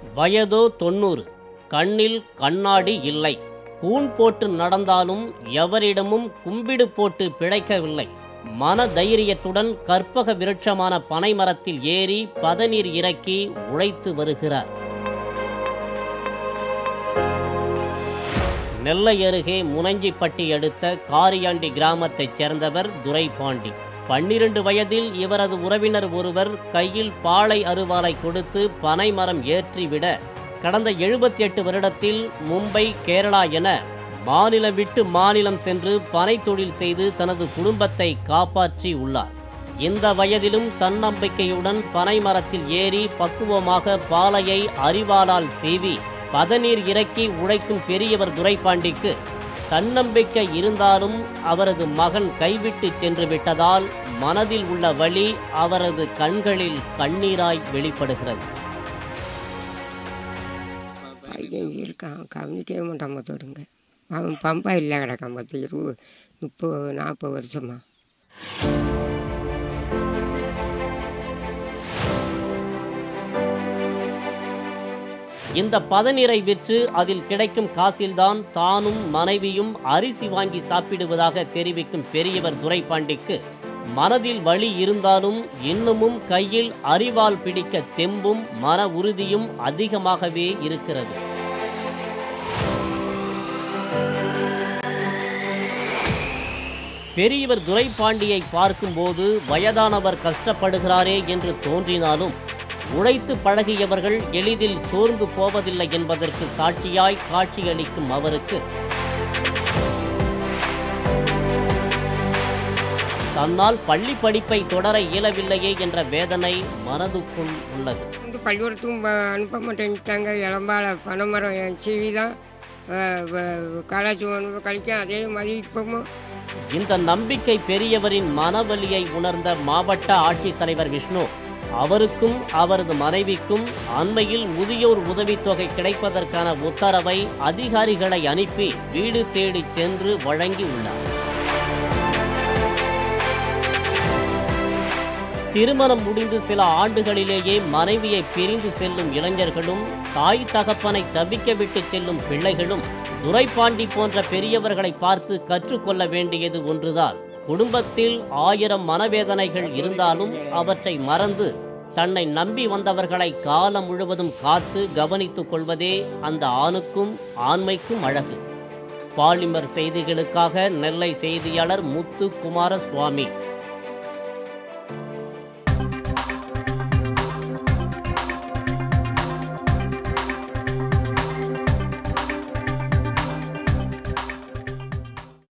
வயதோ தொண்ணூறு கண்ணில் கண்ணாடி இல்லை கூன் போட்டு நடந்தாலும் எவரிடமும் கும்பிடு போட்டு பிழைக்கவில்லை மன தைரியத்துடன் கற்பக விருட்சமான பனைமரத்தில் ஏறி பதநீர் இறக்கி உழைத்து வருகிறார் நெல்லை அருகே முனஞ்சிப்பட்டி அடுத்த காரியாண்டி கிராமத்தைச் சேர்ந்தவர் துரைபாண்டி பன்னிரண்டு வயதில் இவரது உறவினர் ஒருவர் கையில் பாலை அருவாலை கொடுத்து பனைமரம் ஏற்றிவிட கடந்த எழுபத்தி எட்டு வருடத்தில் மும்பை கேரளா என மாநிலம் விட்டு மாநிலம் சென்று பனை தொழில் செய்து தனது குடும்பத்தை காப்பாற்றி உள்ளார் இந்த வயதிலும் தன்னம்பிக்கையுடன் பனை மரத்தில் ஏறி பக்குவமாக பாலையை அரிவாளால் சீவி பதநீர் இறக்கி உழைக்கும் பெரியவர் துரைபாண்டிக்கு தன்னம்பிக்கை இருந்தாலும் அவரது மகன் கைவிட்டு சென்று விட்டதால் மனதில் உள்ள வலி அவரது கண்களில் கண்ணீராய் வெளிப்படுகிறது பையன் இருக்கான் கவனிக்கவே மாட்டான் பார்த்துடுங்க அவன் பம்பா இல்லை கிடக்கான் பார்த்து இருபது முப்பது நாற்பது வருஷமா இந்த பதநீரை விற்று அதில் கிடைக்கும் காசில்தான் தானும் மனைவியும் அரிசி வாங்கி சாப்பிடுவதாக தெரிவிக்கும் பெரியவர் துரைபாண்டிக்கு மனதில் வலி இருந்தாலும் இன்னமும் கையில் அரிவாள் பிடிக்க தெம்பும் மன உறுதியும் அதிகமாகவே இருக்கிறது பெரியவர் துரைபாண்டியை பார்க்கும்போது வயதானவர் கஷ்டப்படுகிறாரே என்று தோன்றினாலும் உழைத்து பழகியவர்கள் எளிதில் சோர்ந்து போவதில்லை என்பதற்கு சாட்சியாய் காட்சியளிக்கும் அவருக்கு தன்னால் பள்ளி படிப்பை தொடர இயலவில்லையே என்ற வேதனை மனதுக்குள் உள்ளது வந்து பள்ளிக்கூடத்துக்கும் ப- அனுப்ப மாட்டேன்ட்டாங்க இளம்பால பனைமரம் என் சீவி தான் காலேஜ் அனுப்ப கழிக்கும் அதே மாதிரி இப்பவும் இந்த நம்பிக்கை பெரியவரின் மனவலியை உணர்ந்த மாவட்ட ஆட்சித்தலைவர் விஷ்ணு அவருக்கும் அவரது மனைவிக்கும் அண்மையில் முதியோர் உதவித்தொகை கிடைப்பதற்கான உத்தரவை அதிகாரிகளை அனுப்பி வீடு தேடி சென்று வழங்கியுள்ளார் திருமணம் முடிந்து சில ஆண்டுகளிலேயே மனைவியை பிரிந்து செல்லும் இளைஞர்களும் தாய் தகப்பனை தவிக்க விட்டு செல்லும் பிள்ளைகளும் துரைபாண்டி போன்ற பெரியவர்களை பார்த்து கற்றுக்கொள்ள வேண்டியது ஒன்றுதான் குடும்பத்தில் ஆயிரம் மனவேதனைகள் இருந்தாலும் அவற்றை மறந்து தன்னை நம்பி வந்தவர்களை காலம் முழுவதும் காத்து கவனித்துக் கொள்வதே அந்த ஆணுக்கும் ஆண்மைக்கும் அழகு பாலிமர் செய்திகளுக்காக நெல்லை செய்தியாளர் முத்து குமாரசுவாமி